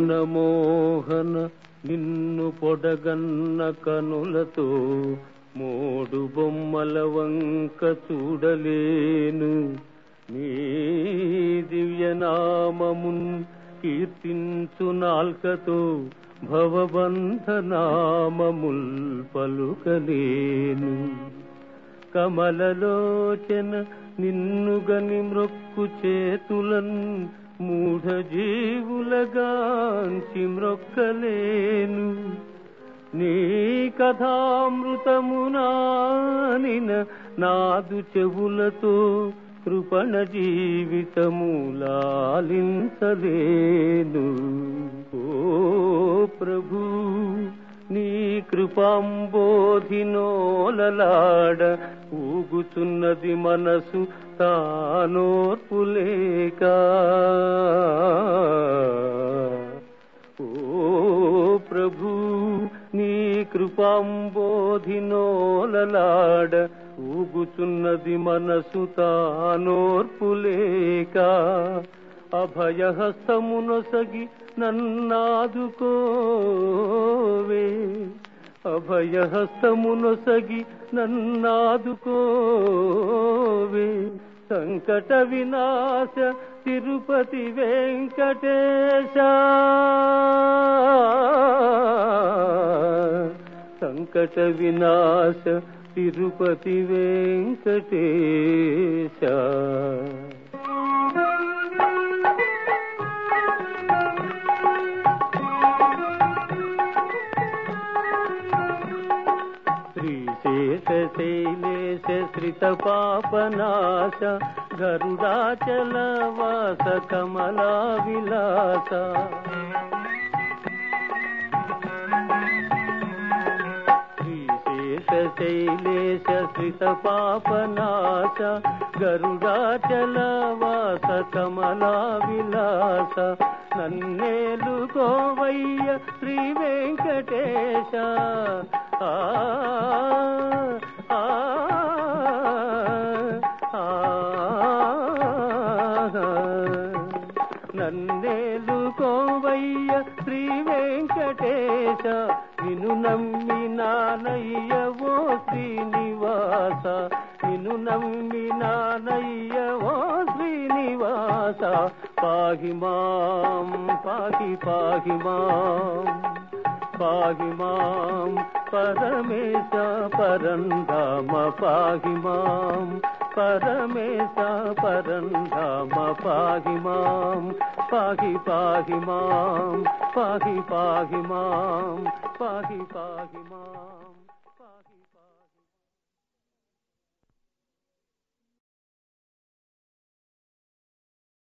మదన మోహన నిన్ను పొడగన్న కనులతో మోడు బొమ్మల వంక చూడలేను నీ దివ్యనామమున్ కీర్తించు నాల్కతో భవబంధనామముల్ పలుకలేను కమలలోచన నిన్నుగని మ్రొక్కు చేతులన్ మూఢ జీవులగాంచి మ్రొక్కలేను నీ కథామృతమునానిన నాదు చెవులతో కృపణ జీవితములాలించలేను ఓ ప్రభు నీ కృపాంబోధినోలలాడ ఊగుచున్నది మనసు తానోర్పులేక ఓ ప్రభు నీ కృపాంబోధినోలలాడ ఊగుచున్నది మనసు తానోర్పులేక అభయహస్తమునొసగి నన్నాదుకోవే అభయహస్తమునొసగి నన్నాదుకోవే సంకట వినాశ తిరుపతి వెంకటేశ సంకట వినాశ తిరుపతి వెంకటేశ శ్రీశేషశైలేశ శ్రిత పాపనాశ గరుడాచల వాస కమలా విలాస శ్రీశేషశైలేశ శ్రిత పాపనాశ గరుడాచల వాస కమలా విలాస నన్నేలు గోవయ్య శ్రీ వెంకటేశ ఆ ఆ, ఆ, నన్నేలు కోవయ్య శ్రీ వెంకటేశ నిన్ను నమ్మి నానయ్య ఓ శ్రీనివాస నిన్ను నమ్మి నానయ్య ఓ శ్రీనివాస పాహి మాం పాహి పాహి మాం పాహి మాం పరమేశ పరంధామ పాహి మాం పరమేశ పరంధామ పాహి మాం పాహి పాహి మాం పాహి పాహి మాం పాహి పాహి మాం